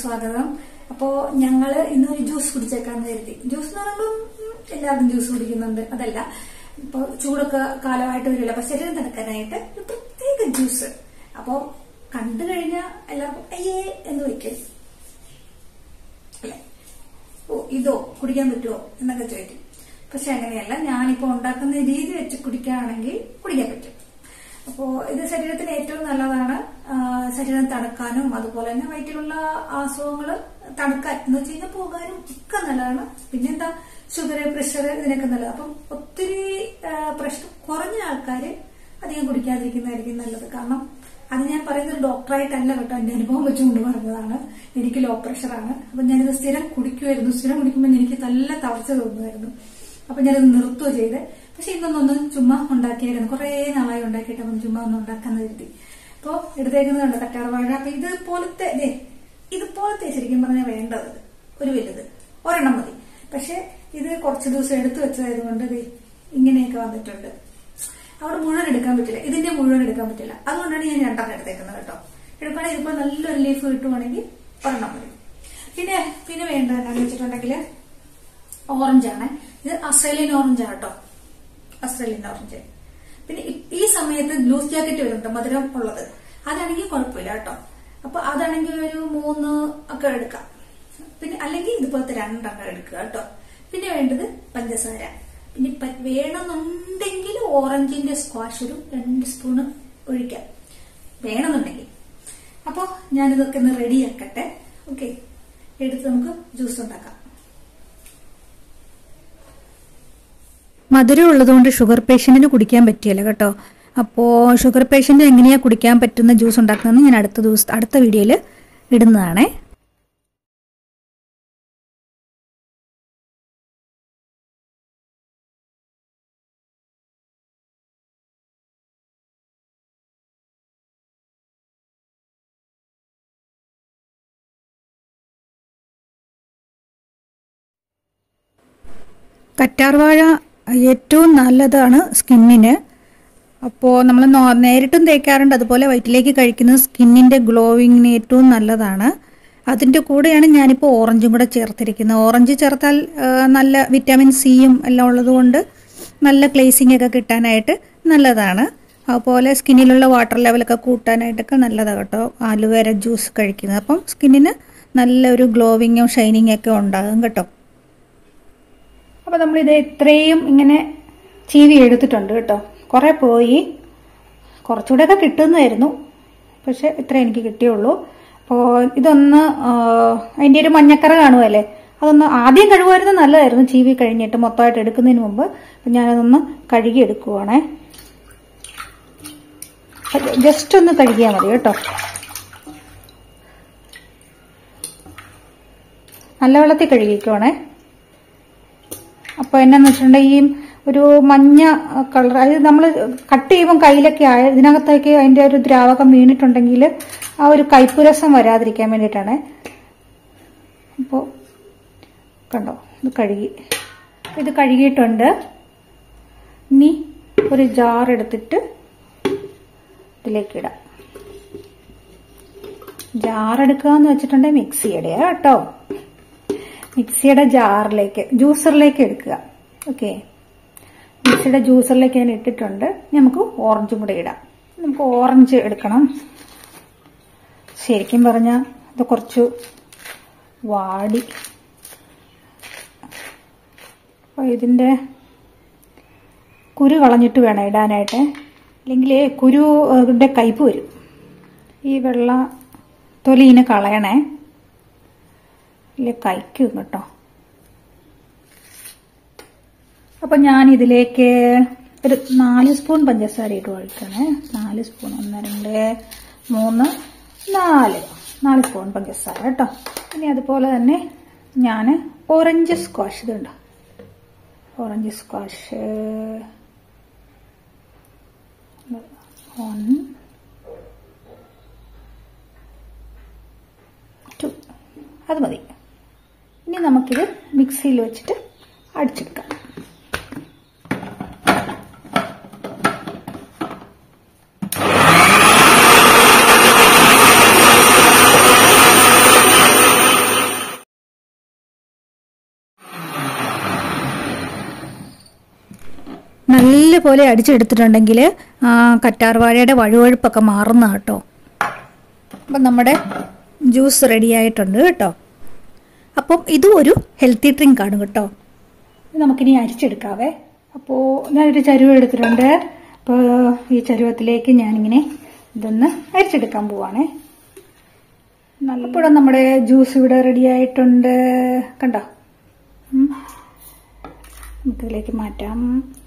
സ്വാഗതം അപ്പോ ഞങ്ങള് ഇന്നൊരു ജ്യൂസ് കുടിച്ചേക്കാന്ന് കരുതി ജ്യൂസ് എന്ന് പറയുമ്പോൾ ഉം, എല്ലാവരും ജ്യൂസ് കുടിക്കുന്നുണ്ട് അതല്ല ഇപ്പൊ ചൂടൊക്കെ കാലമായിട്ട് വരില്ല അപ്പൊ ശരീരം തണുക്കാനായിട്ട് ഒരു പ്രത്യേക ജ്യൂസ് അപ്പോ കണ്ടു കഴിഞ്ഞാൽ എല്ലാവർക്കും അയ്യേ എന്ന് വയ്ക്കും അല്ലേ ഓ ഇതോ കുടിക്കാൻ പറ്റുമോ എന്നൊക്കെ ചോദിക്കും പക്ഷെ അങ്ങനെയല്ല ഞാനിപ്പോ ഉണ്ടാക്കുന്ന രീതി വെച്ച് കുടിക്കുകയാണെങ്കിൽ കുടിക്കാൻ പറ്റും അപ്പോ ഇത് ശരീരത്തിന് ഏറ്റവും നല്ലതാണ് ആ, ശരീരം തണുക്കാനും അതുപോലെ തന്നെ വയറ്റിലുള്ള അസുഖങ്ങൾ തണുക്കാൻ എന്ന് വെച്ച് കഴിഞ്ഞാൽ പോകാനും ഒക്കെ നല്ലതാണ് പിന്നെന്താ ഷുഗർ പ്രഷർ ഇതിനൊക്കെ നല്ലത് അപ്പം ഒത്തിരി പ്രഷർ കുറഞ്ഞ ആൾക്കാര് അധികം കുടിക്കാതിരിക്കുന്നതായിരിക്കും നല്ലത് കാരണം അത് ഞാൻ പറയുന്നത് ഡോക്ടറായിട്ടല്ല കേട്ടോ എന്റെ അനുഭവം വെച്ചുകൊണ്ട് പറഞ്ഞതാണ് എനിക്ക് ലോ പ്രഷറാണ് അപ്പൊ ഞാനിത് സ്ഥിരം കുടിക്കുമായിരുന്നു സ്ഥിരം കുടിക്കുമ്പോൾ എനിക്ക് നല്ല തളർച്ച തോന്നുമായിരുന്നു അപ്പൊ ഞാനത് നിർത്തുക ചെയ്ത് പക്ഷെ ഇന്നൊന്നൊന്ന് ചുമ്മാ ഉണ്ടാക്കിയായിരുന്നു കുറെ നാളായി ഉണ്ടാക്കിയിട്ട് അപ്പം ചുമ്മാ ഒന്ന് ഉണ്ടാക്കാന്ന് കരുതി അപ്പൊ എടുത്തേക്കുന്നതുണ്ട് കറ്റാർവാഴ അപ്പൊ ഇതുപോലത്തെ ദേ ഇതുപോലത്തെ ശരിക്കും പറഞ്ഞാൽ വേണ്ടത് ഒരു വലുത് ഒരെണ്ണം മതി പക്ഷെ ഇത് കുറച്ച് ദിവസം എടുത്തു വെച്ചതായതുകൊണ്ട് ദേ ഇങ്ങനെയൊക്കെ വന്നിട്ടുണ്ട് അവിടെ മുഴുവൻ എടുക്കാൻ പറ്റില്ല ഇതിന്റെ മുഴുവൻ എടുക്കാൻ പറ്റില്ല അതുകൊണ്ടാണ് ഞാൻ രണ്ടെണ്ണം എടുത്തേക്കുന്നത് കേട്ടോ എടുക്കുകയാണെങ്കിൽ ഇപ്പോൾ നല്ലൊരു ലീഫ് കിട്ടുവാണെങ്കിൽ ഒരെണ്ണം മതി പിന്നെ പിന്നെ വേണ്ടത് എന്താണെന്ന് വെച്ചിട്ടുണ്ടെങ്കിൽ ഓറഞ്ചാണ് ഇത് അസ്ട്രേലിയൻ ഓറഞ്ച് ആണ് കേട്ടോ അസ്ട്രേലിയൻ ഓറഞ്ച് പിന്നെ ഈ- ഈ സമയത്ത് ലൂസ് ജാക്കറ്റ് വരുന്നുണ്ട് മധുരം ഉള്ളത് അതാണെങ്കിൽ കുഴപ്പമില്ല കേട്ടോ അപ്പൊ അതാണെങ്കിൽ ഒരു മൂന്ന് ഒക്കെ എടുക്കാം പിന്നെ അല്ലെങ്കിൽ ഇതുപോലത്തെ രണ്ടെണ്ണം എടുക്കുക കേട്ടോ പിന്നെ വേണ്ടത് പഞ്ചസാര പിന്നെ പ- വേണമെന്നുണ്ടെങ്കിൽ ഓറഞ്ചിന്റെ സ്ക്വാഷ് ഒരു രണ്ട് സ്പൂണ് ഒഴിക്കാം വേണമെന്നുണ്ടെങ്കിൽ അപ്പോ ഞാനിതൊക്കെ ഒന്ന് റെഡിയാക്കട്ടെ ഓക്കെ എടുത്ത് നമുക്ക് ജ്യൂസ് ഉണ്ടാക്കാം മധുരം ഉള്ളതുകൊണ്ട് ഷുഗർ പേഷ്യന്റിന് കുടിക്കാൻ പറ്റിയല്ല കേട്ടോ അപ്പോൾ ഷുഗർ പേഷ്യന്റ് എങ്ങനെയാ കുടിക്കാൻ പറ്റുന്ന ജ്യൂസ് ഉണ്ടാക്കുന്നതെന്ന് ഞാൻ അടുത്ത ദിവസം അടുത്ത വീഡിയോയിൽ ഇടുന്നതാണേ കറ്റാർവാഴ ഏറ്റവും നല്ലതാണ് സ്കിന്നിന് അപ്പോൾ നമ്മൾ നോ- നേരിട്ടും തേക്കാറുണ്ട് അതുപോലെ വയറ്റിലേക്ക് കഴിക്കുന്നത് സ്കിന്നിൻ്റെ ഗ്ലോവിങ്ങിന് ഏറ്റവും നല്ലതാണ് അതിൻ്റെ കൂടെയാണ് ഞാനിപ്പോൾ ഓറഞ്ചും കൂടെ ചേർത്തിരിക്കുന്നത് ഓറഞ്ച് ചേർത്താൽ ആ, നല്ല വിറ്റാമിൻ സിയും എല്ലാം ഉള്ളതുകൊണ്ട് നല്ല ക്ലേസിംഗ് ഒക്കെ കിട്ടാനായിട്ട് നല്ലതാണ് അതുപോലെ സ്കിന്നിലുള്ള വാട്ടർ ലെവലൊക്കെ കൂട്ടാനായിട്ടൊക്കെ നല്ലതാണ് കേട്ടോ ആലുവേര ജ്യൂസ് കഴിക്കുന്നത് അപ്പം സ്കിന്നിന് നല്ലൊരു ഗ്ലോവിങ്ങും ഷൈനിങ്ങും ഒക്കെ ഉണ്ടാകും കേട്ടോ അപ്പൊ നമ്മളിത് ഇത്രയും ഇങ്ങനെ ചീവി എടുത്തിട്ടുണ്ട് കേട്ടോ കുറെ പോയി കുറച്ചുകൂടെയൊക്കെ കിട്ടുന്നതായിരുന്നു പക്ഷെ ഇത്ര എനിക്ക് കിട്ടിയുള്ളൂ അപ്പോൾ ഇതൊന്ന് ആ, അതിന്റെ ഒരു മഞ്ഞക്കറ കാണുമല്ലേ അതൊന്ന് ആദ്യം കഴുകുമായിരുന്നു നല്ലതായിരുന്നു ചീവി കഴിഞ്ഞിട്ട് മൊത്തമായിട്ട് എടുക്കുന്നതിന് മുമ്പ് അപ്പം ഞാനതൊന്ന് കഴുകി എടുക്കുവാണേ ജസ്റ്റ് ഒന്ന് കഴുകിയാൽ മതി കേട്ടോ നല്ല വെള്ളത്തിൽ കഴുകിക്കുവാണേ അപ്പോൾ എന്നാന്ന് വെച്ചിട്ടുണ്ടെങ്കിൽ ഈ ഒരു മഞ്ഞ കളർ അതായത് നമ്മൾ കട്ട് ചെയ്യുമ്പോൾ കയ്യിലൊക്കെ ആയ ഇതിനകത്തേക്ക് അതിന്റെ ഒരു ദ്രാവകം വീണിട്ടുണ്ടെങ്കിൽ ആ ഒരു കയ്പുരസം വരാതിരിക്കാൻ വേണ്ടിയിട്ടാണ് അപ്പോൾ കണ്ടോ ഇത് കഴുകി ഇത് കഴുകിയിട്ടുണ്ട് ഇനി ഒരു ജാർ എടുത്തിട്ട് ഇതിലേക്ക് ഇടാം ജാർ എടുക്കുക എന്ന് വെച്ചിട്ടുണ്ടെങ്കിൽ മിക്സിയുടെ കേട്ടോ മിക്സിയുടെ ജാറിലേക്ക് ജ്യൂസറിലേക്ക് എടുക്കുക ഓക്കെ മിക്സിയുടെ ജ്യൂസറിലേക്ക് ഞാൻ ഇട്ടിട്ടുണ്ട് ഇനി നമുക്ക് ഓറഞ്ചും കൂടെ ഇടാം നമുക്ക് ഓറഞ്ച് എടുക്കണം ശരിക്കും പറഞ്ഞാൽ ഇത് കുറച്ച് വാടി അപ്പോൾ ഇതിൻ്റെ കുരു കളഞ്ഞിട്ട് വേണം ഇടാനായിട്ട് അല്ലെങ്കിൽ കുരുയുടെ കയ്പ് വരും ഈ വെള്ള തൊലിനെ കളയണേ ഇല്ല കഴിക്കും കേട്ടോ അപ്പൊ ഞാൻ ഇതിലേക്ക് ഒരു നാല് സ്പൂൺ പഞ്ചസാര ഇട്ട് ഒഴിക്കണേ നാല് സ്പൂൺ ഒന്ന് രണ്ട് മൂന്ന് നാല് നാല് സ്പൂൺ പഞ്ചസാര കേട്ടോ ഇനി അതുപോലെ തന്നെ ഞാൻ ഓറഞ്ച് സ്ക്വാഷ് ഇതുണ്ട് ഓറഞ്ച് സ്ക്വാഷ് വൺ ടു അത് മതി ഇനി നമുക്കിത് മിക്സിയിൽ വെച്ചിട്ട് അടിച്ചെടുക്കാം നല്ലപോലെ അടിച്ചെടുത്തിട്ടുണ്ടെങ്കിൽ ആ, കറ്റാർവാഴയുടെ വഴുവഴുപ്പൊക്കെ മാറുന്ന കേട്ടോ അപ്പം നമ്മുടെ ജ്യൂസ് റെഡി ആയിട്ടുണ്ട് കേട്ടോ അപ്പം ഇതും ഒരു ഹെൽത്തി ഡ്രിങ്ക് ആണ് കേട്ടോ ഇത് നമുക്കിനി അരിച്ചെടുക്കാവേ അപ്പോൾ ഞാനൊരു ചരുവം എടുത്തിട്ടുണ്ട് അപ്പോൾ ഈ ചരുവത്തിലേക്ക് ഞാനിങ്ങനെ ഇതൊന്ന് അരിച്ചെടുക്കാൻ പോവാണേ നല്ലപ്പോഴും നമ്മുടെ ജ്യൂസ് ഇവിടെ റെഡി ആയിട്ടുണ്ട് കണ്ടോ ഉം. നമുക്കിതിലേക്ക് മാറ്റാം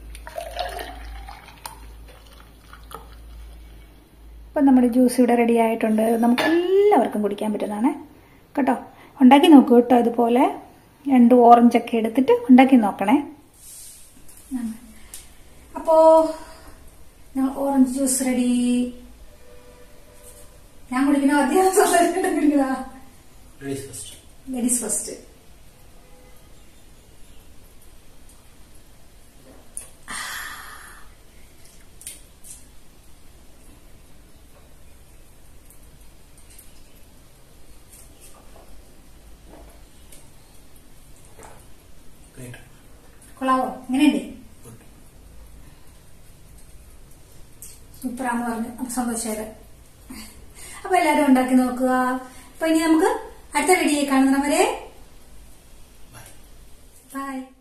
അപ്പം നമ്മുടെ ജ്യൂസ് ഇവിടെ റെഡി ആയിട്ടുണ്ട് നമുക്ക് എല്ലാവർക്കും കുടിക്കാൻ പറ്റുന്നതാണ് കേട്ടോ ഉണ്ടാക്കി നോക്കൂ കേട്ടോ ഇതുപോലെ രണ്ട് ഓറഞ്ചൊക്കെ എടുത്തിട്ട് ഉണ്ടാക്കി നോക്കണേ അപ്പോ ഞങ്ങൾ ഓറഞ്ച് ജ്യൂസ് റെഡി ഞാൻ കുടിക്കണോ അദ്ദേഹം സ്വന്തമായിട്ട് കുടിക്കണോ Ladies first. Ladies first Great. കൊള്ളാവോ എങ്ങനെയുണ്ട് Good. സൂപ്പറാന്ന് പറഞ്ഞു അപ്പൊ സന്തോഷമായത് അപ്പൊ എല്ലാരും ഉണ്ടാക്കി നോക്കുക അപ്പൊ ഇനി നമുക്ക് അടുത്ത വീഡിയോ കാണുന്നവരെ Bye. ബൈ